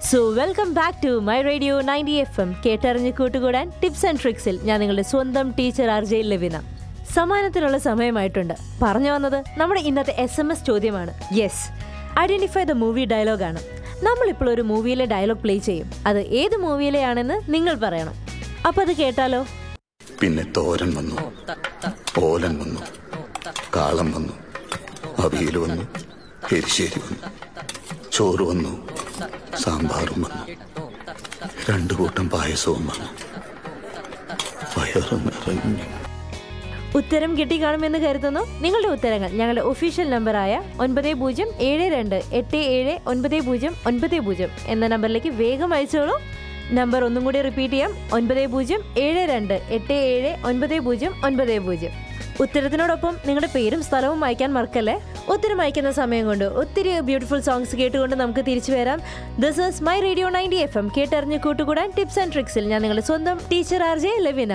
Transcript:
so welcome back to my radio ninety F M കേട്ടറിഞ്ഞ് കൂട്ടുകൂടാൻ tips and ട്രിക്സിൽ ഞാൻ നിങ്ങളുടെ സ്വന്തം ടീച്ചർ ആർ ജെ ലവിന സമ്മാനത്തിനുള്ള സമയമായിട്ടുണ്ട് പറഞ്ഞു വന്നത് നമ്മുടെ ഇന്നത്തെ എസ് എം എസ് ചോദ്യമാണ് യെസ് ഐഡന്റിഫൈ ദ മൂവി ഡയലോഗാണ് നമ്മളിപ്പോൾ ഒരു മൂവിയിലെ ഡയലോഗ് പ്ലേ ചെയ്യും അത് ഏത് മൂവിയിലെയാണെന്ന് നിങ്ങൾ പറയണം അപ്പോൾ അത് കേട്ടാലോ പിന്നെ തോരൻ വന്നു ഓലൻ വന്നു കാളം വന്നു അവിയൽ വന്നു എരിശ്ശേരി വന്നു ചോറ് വന്നു സാമ്പാറും വന്നു രണ്ടു കൂട്ടം പായസവും വന്നു വയറ് നിറഞ്ഞു ഉത്തരം കിട്ടിക്കാണുമെന്ന് കരുതുന്നു നിങ്ങളുടെ ഉത്തരങ്ങൾ ഞങ്ങളുടെ ഒഫീഷ്യൽ നമ്പറായ ഒൻപത് പൂജ്യം ഏഴ് രണ്ട് എട്ട് ഏഴ് ഒൻപത് പൂജ്യം ഒൻപത് പൂജ്യം എന്ന നമ്പറിലേക്ക് വേഗം അയച്ചോളൂ നമ്പർ ഒന്നും കൂടി റിപ്പീറ്റ് ചെയ്യാം ഒൻപത് പൂജ്യം ഏഴ് രണ്ട് എട്ട് ഏഴ് ഒൻപത് പൂജ്യം ഒൻപത് പൂജ്യം ഉത്തരത്തിനോടൊപ്പം നിങ്ങളുടെ പേരും സ്ഥലവും അയക്കാൻ മറക്കല്ലേ ഉത്തരം അയക്കുന്ന സമയം കൊണ്ട് ഒത്തിരി ബ്യൂട്ടിഫുൾ സോങ്സ് കേട്ടുകൊണ്ട് നമുക്ക് തിരിച്ചു വരാം this is my radio ninety F M കേട്ടറിഞ്ഞ് കൂട്ടുകൂടാൻ ടിപ്സ് ആൻഡ് ട്രിക്സിൽ ഞാൻ നിങ്ങളുടെ സ്വന്തം ടീച്ചർ ആർ ജെ ലവിന